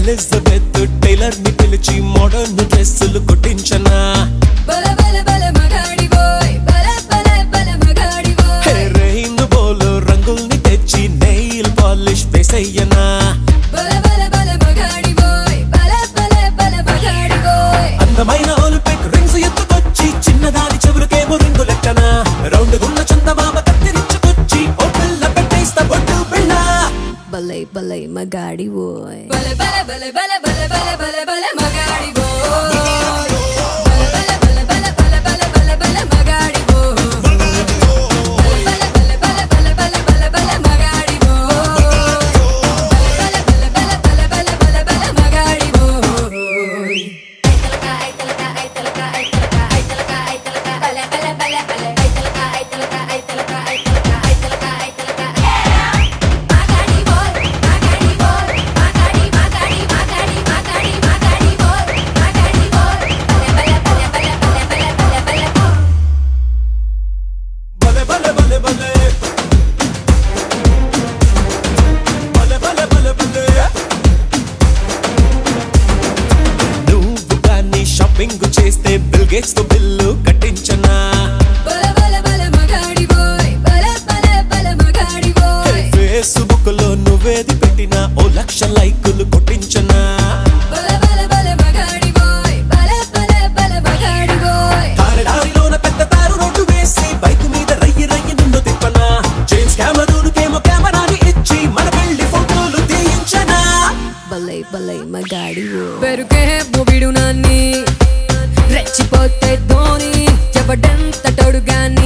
Elizabeth Taylor ని పిలిచి modern డ్రెస్సులు కొట్టించనా బల బల బల మగాడివోయ్ బల బల బల మగాడివోయ్ రెయిన్ బోలు రంగుల్ని తెచ్చి నెయిల్ పాలిష్ వేసయ్యనా బల బల బల మగాడివోయ్ బల బల బల మగాడివోయ్ అందమైన ఒలింపిక్ రింగ్స్ ఎత్తుకొచ్చి చిన్నదాని చెవులకేమో రింగు లెక్కన రౌండ్ గున్న చందమామ కత్తిరించుకొచ్చి ఓ పిల్ల పెట్టేస్తా బొట్టు పిల్ల బలై బలై మగాడివోయ్ బల బల బల బల బల బల బల బల మగాడివోయ్ బల బల బల బల బల బల బల బల మగాడివోయ్ బల బల బల బల బల బల బల మగాడివోయ్ బల బల బల బల బల బల బల మగాడివోయ్ ఐతలక ఐతలక ఐతలక ఐతలక ఐతలక ఐతలక బల బల బల బల ఐతలక ఐతలక ఐతలక ఐతలక ఐతలక ఐతలక మాగాడి బోల్ మాగాడి బోల్ మాగాడి మాగాడి మాగాడి మాగాడి మాగాడి బోల్ మాగాడి బోల్ బల బల బల బల బల బల బల బల బలే బలే బలే బలే బలే బలే బలే బలే నువ్వు కానీ షాపింగ్ చేస్తే బిల్ గేట్స్ తో బిల్లు కట్టించనా బల బల బల మగాడి బోయ్ బల బల బల మగాడి బోయ్ ఫేస్బుక్ లో నువ్వేది పెట్టినా ఓ లక్ష లైకులు కొట్టించనా బల బల బల మగాడి బోయ్ బల బల బల మగాడి బోయ్ కారడారిలోన పెద్ద తారు రోడ్డు వేసి బైక్ మీద రయ్యి రయ్యి నిన్ను తిప్పనా జేమ్స్ కెమెరూన్కేమో కెమెరాని ఇచ్చి మన పెళ్లి ఫోటోలు తీయించనా బలై బలై మగాడి పెరుకే బొబిడు నాన్ని రెచ్చిపోతే ధోని ఎవడెంత టోడు గాని